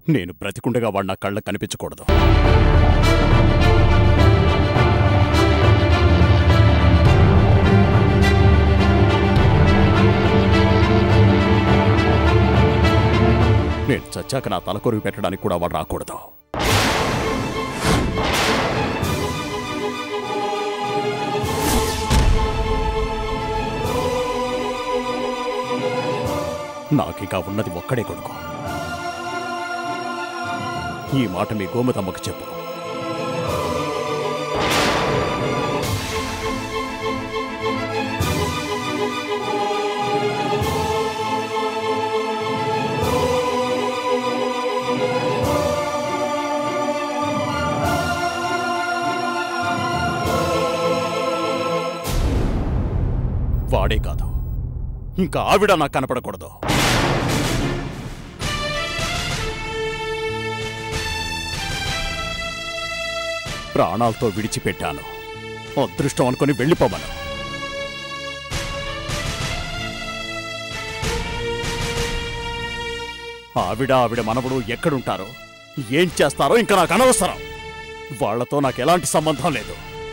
నేను బ్రతికుండగా వాడు నా కళ్ళకు కనిపించకూడదు నేను చచ్చాక నా తలకొరుగు పెట్టడానికి కూడా వాడు రాకూడదు నాకింకా ఉన్నది ఒక్కడే కొడుకు ఈ మాట మీ గోమతమ్మకు చెప్పు వాడే కాదు ఇంకా ఆవిడ నాకు కనపడకూడదు ప్రాణాలతో విడిచిపెట్టాను అదృష్టం అనుకుని వెళ్ళిపోమను ఆవిడ ఆవిడ మనవడు ఎక్కడుంటారో ఏం చేస్తారో ఇంకా నాకు అనవసరం వాళ్లతో నాకు ఎలాంటి సంబంధం లేదు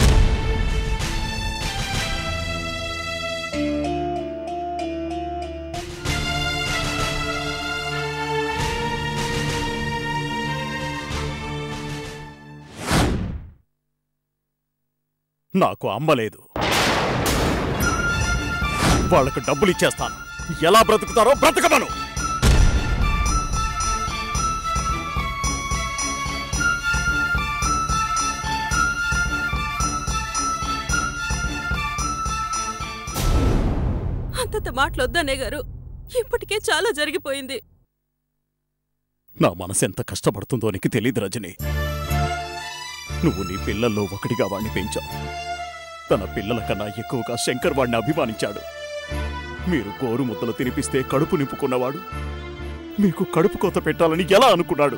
నాకు అమ్మ లేదు వాళ్లకు డబ్బులు ఇచ్చేస్తాను ఎలా బ్రతుకుతారో బ్రతకమను అంతంత మాటలొద్దనే గారు ఇప్పటికే చాలా జరిగిపోయింది నా మనసు ఎంత కష్టపడుతుందో నీకు తెలియదు రజని నువ్వు నీ పిల్లల్లో ఒకటిగా వాణ్ణి పెంచావు తన పిల్లల కన్నా ఎక్కువగా శంకర్ వాణ్ణి అభిమానించాడు మీరు గోరు ముద్దలు తినిపిస్తే కడుపు నింపుకున్నవాడు మీకు కడుపు కోత పెట్టాలని ఎలా అనుకున్నాడు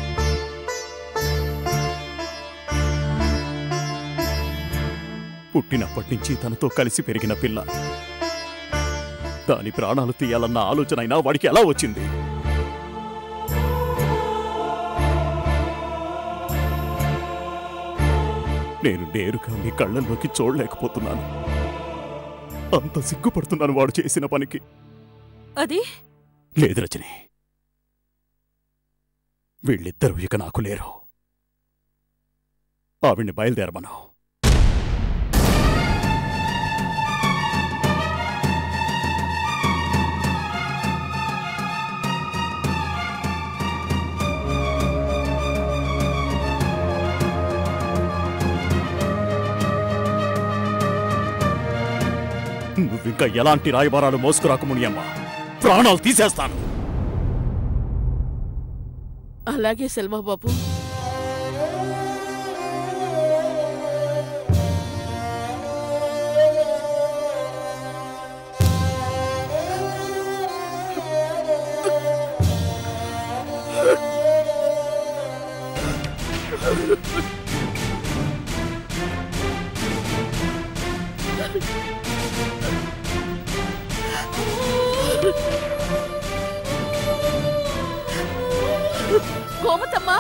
పుట్టినప్పటి నుంచి తనతో కలిసి పెరిగిన పిల్ల దాని ప్రాణాలు తీయాలన్న ఆలోచన అయినా వాడికి ఎలా వచ్చింది నేను నేరుగా మీ కళ్ళల్లోకి చూడలేకపోతున్నాను అంత సిగ్గుపడుతున్నాను వాడు చేసిన పనికి అది లేదు రజని వీళ్ళిద్దరూ ఇక నాకు లేరు ఆవిడ్ని బయలుదేరమను నువ్వింకా ఎలాంటి రాయబారాలు మోసుకురాకు మునియమ్మ ప్రాణాలు తీసేస్తాను అలాగే సెల్వబాబు గోమతమ్మా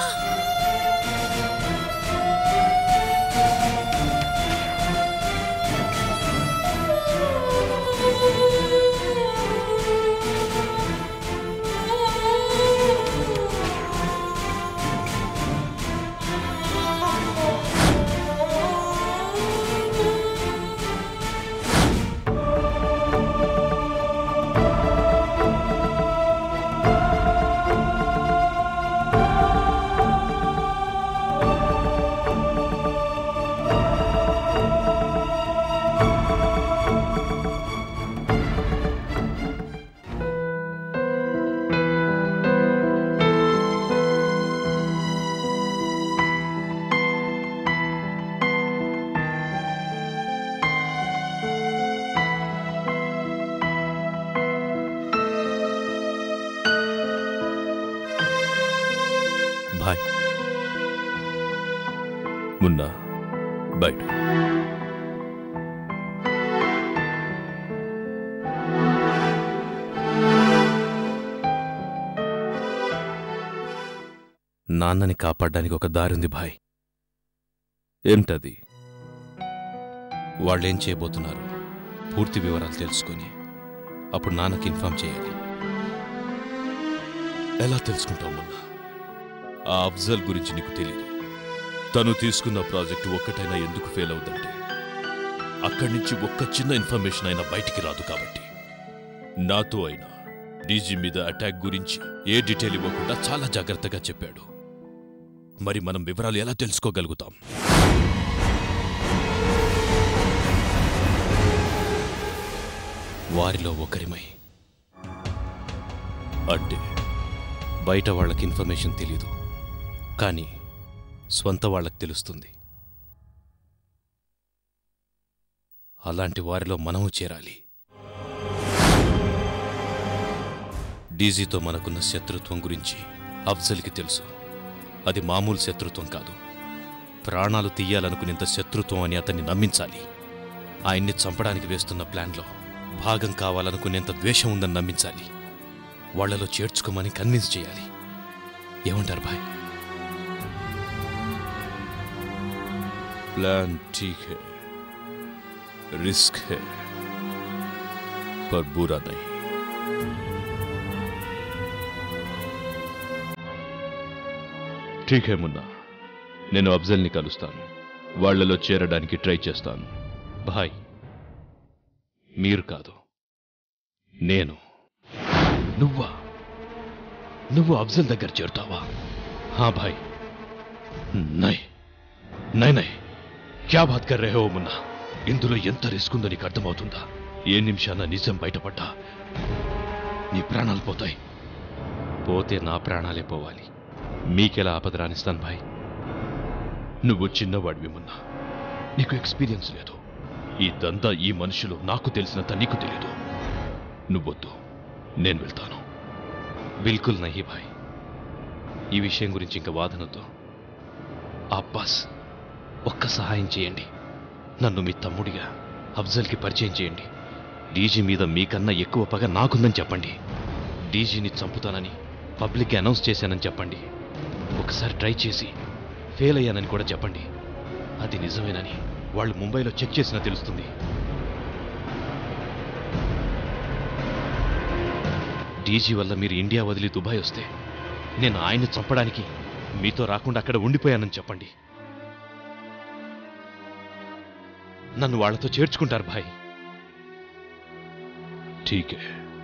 బాయ్ మున్నా బయట నాన్నని కాపాడ్డానికి ఒక దారుంది భాయ్ ఏమిటది వాళ్ళేం చేయబోతున్నారు పూర్తి వివరాలు తెలుసుకొని అప్పుడు నాన్నకి ఇన్ఫార్మ్ చేయాలి ఎలా తెలుసుకుంటావు మొన్న ఆ అఫ్జల్ గురించి నీకు తెలియదు తను తీసుకున్న ప్రాజెక్టు ఒక్కటైనా ఎందుకు ఫెయిల్ అవుతుందంటే అక్కడి నుంచి ఒక్క చిన్న ఇన్ఫర్మేషన్ అయినా బయటికి రాదు కాబట్టి నాతో అయినా డీజీ మీద అటాక్ గురించి ఏ డీటెయిల్ ఇవ్వకుండా చాలా జాగ్రత్తగా చెప్పాడు మరి మనం వివరాలు ఎలా తెలుసుకోగలుగుతాం వారిలో ఒకరిమై అంటే బయట వాళ్ళకి ఇన్ఫర్మేషన్ తెలీదు కానీ స్వంత వాళ్ళకి తెలుస్తుంది అలాంటి వారిలో మనము చేరాలి డీజీతో మనకున్న శత్రుత్వం గురించి అఫ్జల్కి తెలుసు అది మామూలు శత్రుత్వం కాదు ప్రాణాలు తీయాలనుకునేంత శత్రుత్వం అని అతన్ని నమ్మించాలి ఆయన్ని చంపడానికి వేస్తున్న ప్లాన్లో భాగం కావాలనుకునేంత ద్వేషం ఉందని నమ్మించాలి వాళ్లలో చేర్చుకోమని కన్విన్స్ చేయాలి ఏమంటారు భాయ్ ప్లాన్ ఠీక్ హై रिस्क है पर बुरा नहीं ఠీక్ హే మున్నా నేను అఫ్జల్ని కలుస్తాను వాళ్లలో చేరడానికి ట్రై చేస్తాను భాయ్ మీరు కాదు నేను నువ్వా నువ్వు అఫ్జల్ దగ్గర చేరుతావా హా భాయ్ నై నై నై క్యా బాత్ కర్ రహే హో మున్నా ఇందులో ఎంత రిస్క్ ఉందో నీకు అర్థమవుతుందా ఏ నిమిషాన నిజం బయటపడ్డా నీ ప్రాణాలు పోతాయి పోతే నా ప్రాణాలే పోవాలి మీకెలా ఆపద రానిస్తాను భాయ్ నువ్వు చిన్నవాడివి మున్నా నీకు ఎక్స్పీరియన్స్ లేదు ఈ దందా ఈ మనుషులు నాకు తెలిసినంత నీకు తెలీదు నువ్వొద్దు నేను వెళ్తాను బిల్కుల్ నహి భాయ్ ఈ విషయం గురించి ఇంకా వాదనతో అబ్బాస్ ఒక్క సహాయం చేయండి నన్ను మీ తమ్ముడిగా అఫ్జల్కి పరిచయం చేయండి డీజీ మీద మీకన్నా ఎక్కువ పగ నాకుందని చెప్పండి డీజీని చంపుతానని పబ్లిక్కి అనౌన్స్ చేశానని చెప్పండి ఒకసారి ట్రై చేసి ఫెయిల్ అయ్యానని కూడా చెప్పండి అది నిజమేనని వాళ్ళు ముంబైలో చెక్ చేసినా తెలుస్తుంది డీజీ వల్ల మీరు ఇండియా వదిలి దుబాయ్ వస్తే నేను ఆయన్ని చంపడానికి మీతో రాకుండా అక్కడ ఉండిపోయానని చెప్పండి నన్ను వాళ్లతో చేర్చుకుంటారు భాయ్ ఠీకే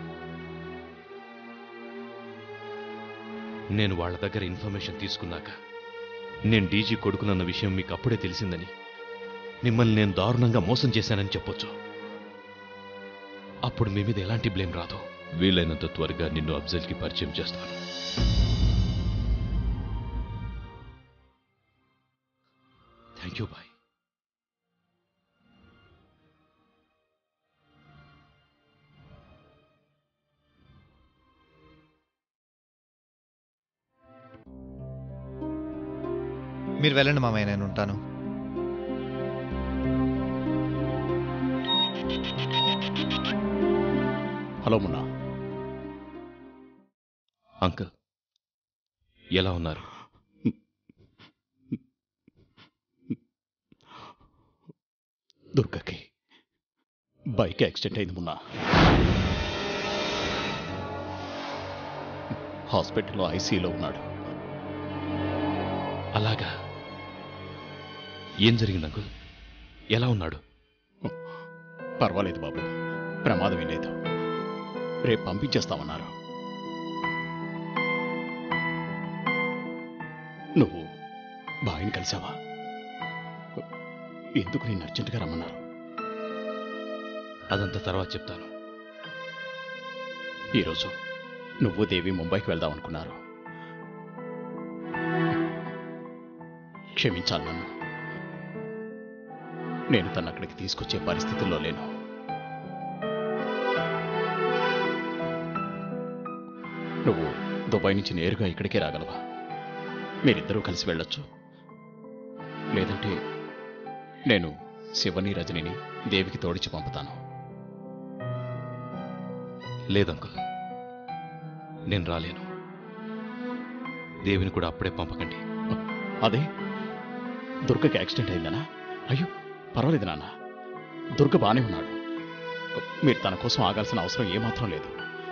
నేను వాళ్ళ దగ్గర ఇన్ఫర్మేషన్ తీసుకున్నాక నేను డీజీ కొడుకునన్న విషయం మీకు అప్పుడే తెలిసిందని మిమ్మల్ని నేను దారుణంగా మోసం చేశానని చెప్పొచ్చు అప్పుడు మీ మీద ఎలాంటి బ్లేమ్ రాదు వీలైనంత త్వరగా నిన్ను అఫ్జల్కి పరిచయం చేస్తాను థ్యాంక్ యూ బాయ్ మీరు వెళ్ళండి మామయ్య నేను ఉంటాను హలో మున్నా అంకుల్ ఎలా ఉన్నారు దుర్గకి బైక్ యాక్సిడెంట్ అయింది మున్నా హాస్పిటల్లో ఐసీలో ఉన్నాడు అలాగా ఏం జరిగింది అంకుల్ ఎలా ఉన్నాడు పర్వాలేదు బాబు ప్రమాదం ఏం లేదు రేపు పంపించేస్తామన్నారు నువ్వు బాయిని కలిసావా ఎందుకు నేను అర్జెంటుగా రమ్మన్నారు అదంతా తర్వాత చెప్తాను ఈరోజు నువ్వు దేవి ముంబైకి వెళ్దాం అనుకున్నారు క్షమించాలి నన్ను నేను తను అక్కడికి తీసుకొచ్చే పరిస్థితుల్లో లేను నువ్వు దుబాయ్ నుంచి నేరుగా ఇక్కడికే రాగలవా మీరిద్దరూ కలిసి వెళ్ళొచ్చు లేదంటే నేను శివని రజనిని దేవికి తోడిచి పంపుతాను లేదంకుల్ నేను రాలేను దేవిని కూడా అప్పుడే పంపకండి అదే దుర్గకి యాక్సిడెంట్ అయిందనా అయ్యో పర్వాలేదు నాన్న దుర్గ బానే ఉన్నాడు మీరు తన కోసం ఆగాల్సిన అవసరం ఏమాత్రం లేదు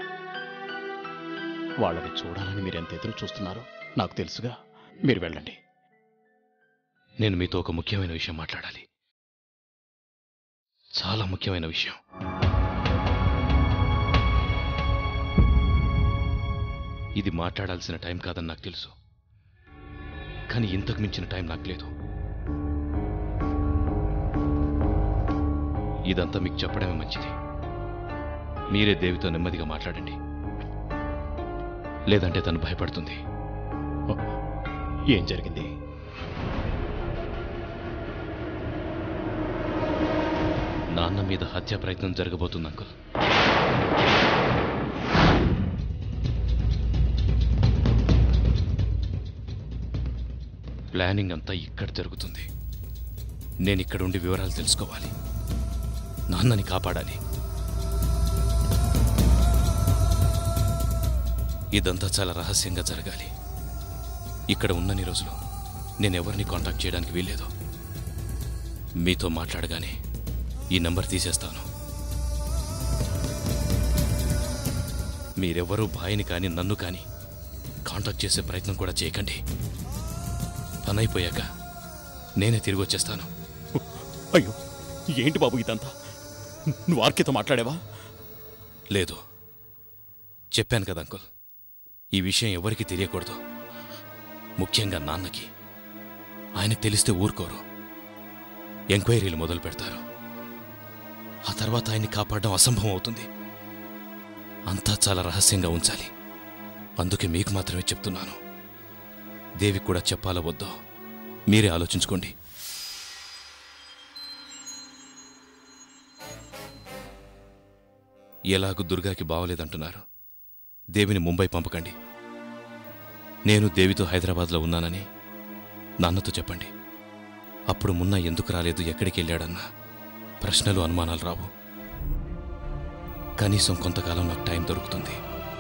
వాళ్ళని చూడాలని మీరు ఎంత ఎదురు చూస్తున్నారో నాకు తెలుసుగా మీరు వెళ్ళండి నేను మీతో ఒక ముఖ్యమైన విషయం మాట్లాడాలి చాలా ముఖ్యమైన విషయం ఇది మాట్లాడాల్సిన టైం కాదని నాకు తెలుసు కానీ ఇంతకు మించిన టైం నాకు లేదు ఇదంతా మీకు చెప్పడమే మంచిది మీరే దేవితో నెమ్మదిగా మాట్లాడండి లేదంటే తను భయపడుతుంది ఏం జరిగింది నాన్న మీద హత్యా ప్రయత్నం జరగబోతుంది అంకుల్ ప్లానింగ్ అంతా ఇక్కడ జరుగుతుంది నేను ఇక్కడుండి వివరాలు తెలుసుకోవాలి నాన్నని కాపాడాలి ఇదంతా చాలా రహస్యంగా జరగాలి ఇక్కడ ఉన్నన్ని రోజులు నేను ఎవరిని కాంటాక్ట్ చేయడానికి వీల్లేదు మీతో మాట్లాడగానే ఈ నంబర్ తీసేస్తాను మీరెవరూ బాయిని కానీ నన్ను కానీ కాంటాక్ట్ చేసే ప్రయత్నం కూడా చేయకండి పని అయిపోయాక నేనే తిరిగి వచ్చేస్తాను అయ్యో ఏంటి బాబు ఇదంతా నువ్వు ఆర్కేతో మాట్లాడావా లేదు చెప్పాను కదా అంకుల్ ఈ విషయం ఎవరికీ తెలియకూడదు ముఖ్యంగా నాన్నకి ఆయనకు తెలిస్తే ఊరుకోరు ఎంక్వైరీలు మొదలు పెడతారు ఆ తర్వాత ఆయన్ని కాపాడడం అసంభవం అవుతుంది అంతా చాలా రహస్యంగా ఉంచాలి అందుకే మీకు మాత్రమే చెప్తున్నాను దేవికి కూడా చెప్పాలో వద్దో మీరే ఆలోచించుకోండి ఎలాగూ దుర్గాకి బావలేదంటున్నారు దేవిని ముంబై పంపకండి నేను దేవితో హైదరాబాద్లో ఉన్నానని నాన్నతో చెప్పండి అప్పుడు మున్న ఎందుకు రాలేదు ఎక్కడికి వెళ్ళాడన్నా ప్రశ్నలు అనుమానాలు రావు కనీసం కొంతకాలం నాకు టైం దొరుకుతుంది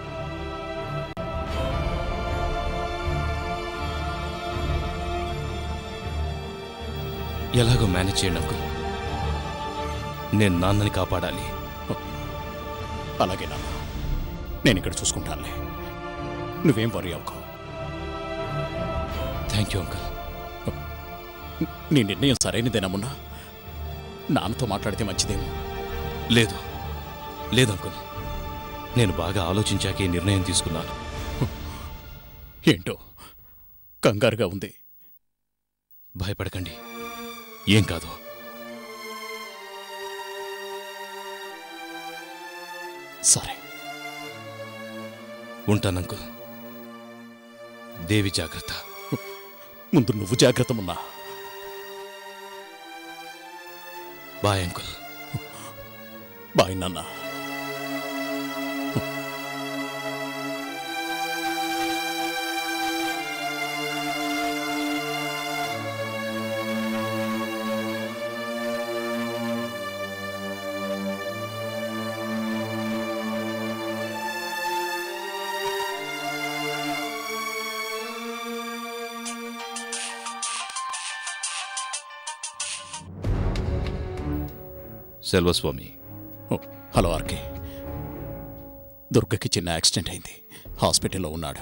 ఎలాగో మేనేజ్ చేయండి అంకుల్ నేను నాన్నని కాపాడాలి అలాగే నాన్న నేను ఇక్కడ చూసుకుంటానులే నువ్వేం వరి అవ్వకు థ్యాంక్ యూ అంకుల్ నీ నిర్ణయం సరైనదేనమున్నా నాన్నతో మాట్లాడితే మంచిదేమో లేదు లేదు అంకుల్ నేను బాగా ఆలోచించాకే ఈ నిర్ణయం తీసుకున్నాను ఏంటో కంగారుగా ఉంది భయపడకండి ఏం కాదు సరే ఉంటాను అంకుల్ దేవి జాగ్రత్త ముందు నువ్వు జాగ్రత్తమున్నా బాయ్ అంకుల్ బాయ్ నాన్న సెల్వస్వామి ఓ, హలో ఆర్కే దుర్గకి చిన్న యాక్సిడెంట్ అయింది హాస్పిటల్లో ఉన్నాడు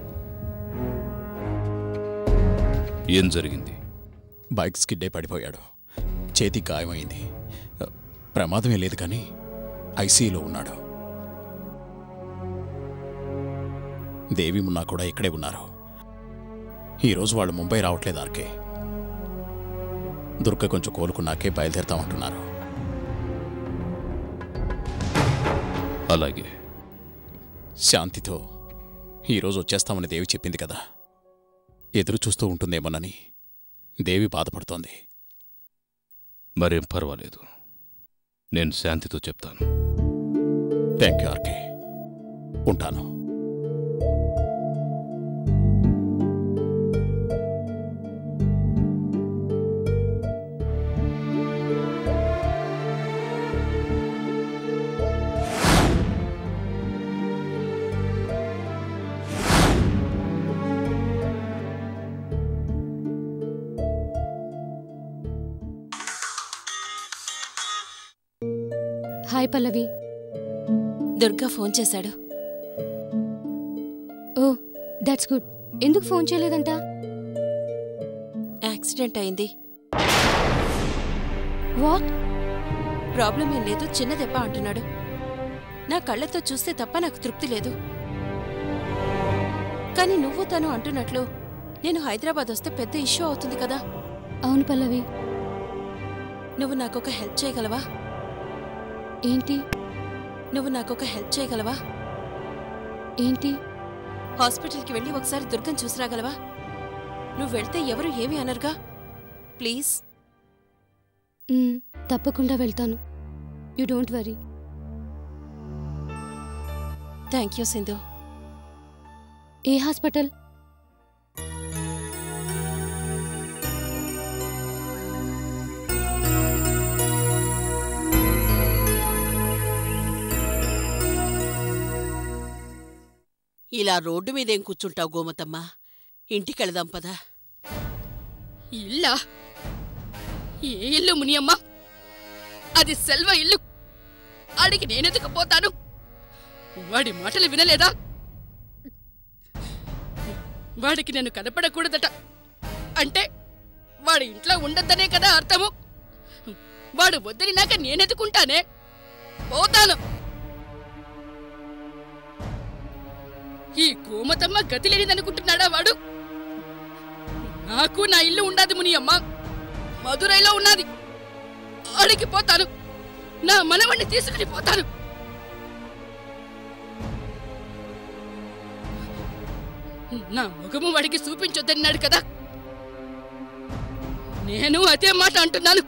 ఏం జరిగింది బైక్ స్కిడ్డే పడిపోయాడు చేతి గాయమైంది ప్రమాదమే లేదు కానీ ఐసీయూలో ఉన్నాడు దేవి మున్నా కూడా ఇక్కడే ఉన్నారు ఈరోజు వాళ్ళు ముంబై రావట్లేదు ఆర్కే దుర్గ కొంచెం కోలుకున్నాకే బయలుదేరుతామంటున్నారు అలాగే శాంతితో ఈరోజు వచ్చేస్తామని దేవి చెప్పింది కదా ఎదురు చూస్తూ ఉంటుందేమోనని దేవి బాధపడుతోంది మరేం పర్వాలేదు నేను శాంతితో చెప్తాను థ్యాంక్ యూ ఆర్కే ఉంటాను హాయ్ పల్లవి దుర్గా ఫోన్ చేశాడు ఓ దట్స్ గుడ్ ఎందుకు ఫోన్ చేయలేదంట యాక్సిడెంట్ అయింది వాట్ ప్రాబ్లం ఏం లేదు చిన్న దెబ్బ అంటున్నాడు నా కళ్ళతో చూస్తే తప్ప నాకు తృప్తి లేదు కానీ నువ్వు తను అంటున్నట్లు నేను హైదరాబాద్ వస్తే పెద్ద ఇష్యూ అవుతుంది కదా అవును పల్లవి నువ్వు నాకొక హెల్ప్ చేయగలవా ఏంటి నువ్వు నాకొక హెల్ప్ చేయగలవా ఏంటి హాస్పిటల్కి వెళ్ళి ఒకసారి దుర్గం చూసి రాగలవా నువ్వు వెళ్తే ఎవరు ఏమీ అనరుగా ప్లీజ్ మ్, తప్పకుండా వెళ్తాను you don't worry thank you Sindhu ఏ హాస్పిటల్ ఇలా రోడ్డు మీదేం కూర్చుంటావు గోమతమ్మ ఇంటికెళదాం పదా ఇల్లా ఏ ఇల్లు మునియమ్మ అది సెల్వ ఇల్లు ఆడికి నేనెందుకు పోతాను వాడి మాటలు వినలేదా వాడికి నేను కనపడకూడదట అంటే వాడి ఇంట్లో ఉండద్దనే కదా అర్థము వాడు వద్దనినాక నేనెదుకుంటానే పోతాను ఈ గోమతమ్మ గతి లేనిదనుకుంటున్నాడా వాడు నాకు నా ఇల్లు ఉండదు మునియమ్మ మదురైలో ఉన్నది ఆడికి పోతాను నా మనవణ్ణి తీసుకుని పోతాను నా ముఖము వాడికి చూపించొద్దన్నాడు కదా నేను అదే మాట అంటున్నాను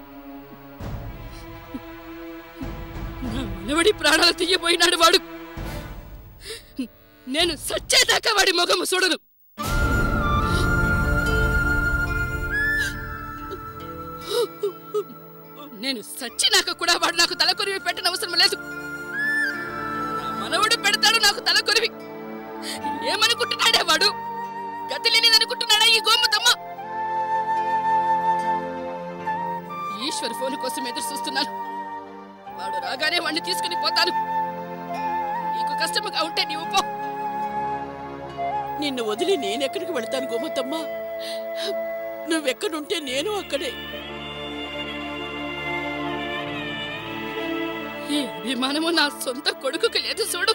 నా మనవడి ప్రాణాలు తీయబోయినాడు వాడు నేను సచ్చేదాకా వాడి ముఖము చూడను నేను సచ్చినాక కూడా వాడు నాకు తలకొరివి పెట్టిన అవసరం లేదు నా మనవడు పెడతాడు నాకు తలకొరివి ఏమనుకుంటున్నాడే వాడు గతి లేనిదనుకుంటున్నాడా ఈ గోమతమ్మ ఈశ్వర్ ఫోన్ కోసం ఎదురు చూస్తున్నాను వాడు రాగానే వాడిని తీసుకుని పోతాను నీకు కష్టముగా ఉంటే నీవు పో నిన్ను వదిలి నేనెక్కడికి వెళ్తాను గోమతమ్మ నువ్వెక్కడుంటే నేను అక్కడే ఈ అభిమానము నా సొంత కొడుకుకి లేదు చూడు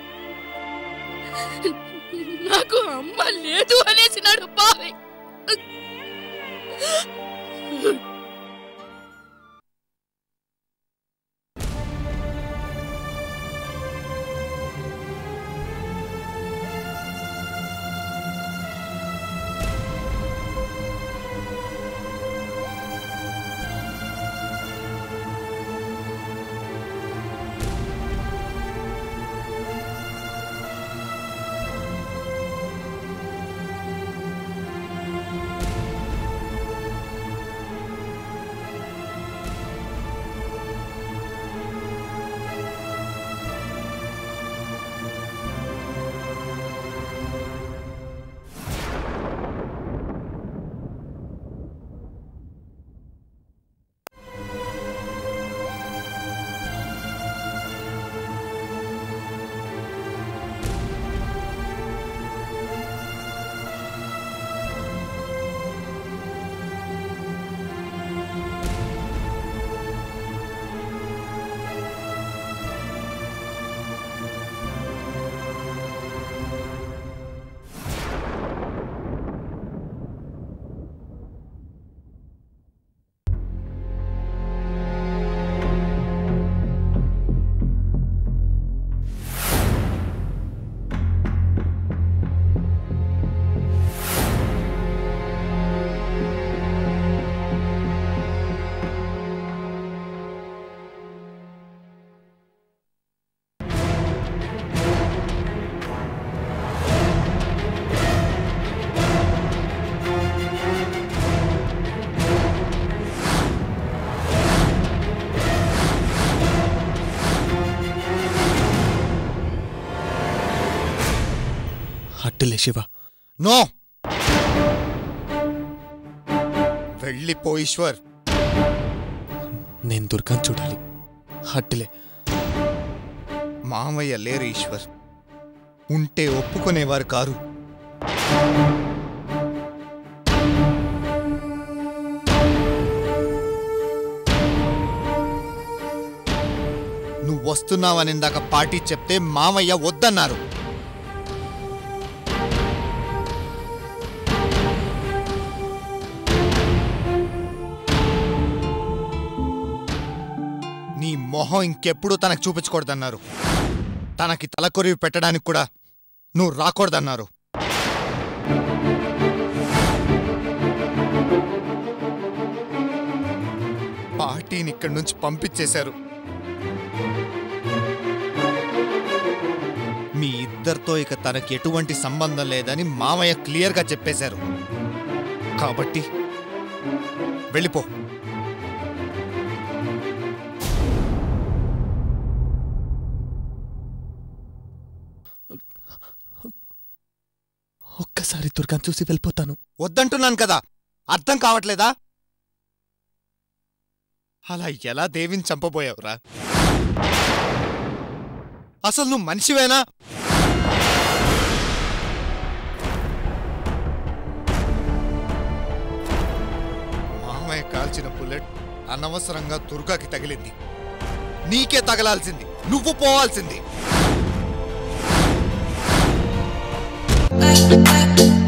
నాకు అమ్మ లేదు అనేసినాడు బాయ్ అట్టులే శివ నో వెళ్ళిపో ఈశ్వర్ నేను దుర్గాన్ చూడాలి అట్టులే మామయ్య లేరు ఈశ్వర్ ఉంటే ఒప్పుకునేవారు కారు నువ్వు వస్తున్నావని ఇందాక పార్టీ చెప్తే మామయ్య వద్దన్నారు నీ మొహం ఇంకెప్పుడు తనకు చూపించకూడదన్నారు తనకి తలకొరివి పెట్టడానికి కూడా నువ్వు రాకూడదన్నారు పార్టీని ఇక్కడి నుంచి పంపించేశారు మీ ఇద్దరితో ఇక తనకి ఎటువంటి సంబంధం లేదని మామయ్య క్లియర్గా చెప్పేశారు కాబట్టి వెళ్ళిపో ఒక్కసారి దుర్గాన్ని చూసి వెళ్ళిపోతాను వద్దంటున్నాను కదా అర్థం కావట్లేదా అలా ఎలా దేవిని చంపబోయావురా అసలు నువ్వు మనిషివేనా మామయ్య కాల్చిన బుల్లెట్ అనవసరంగా దుర్గాకి తగిలింది నీకే తగలాల్సింది నువ్వు పోవాల్సింది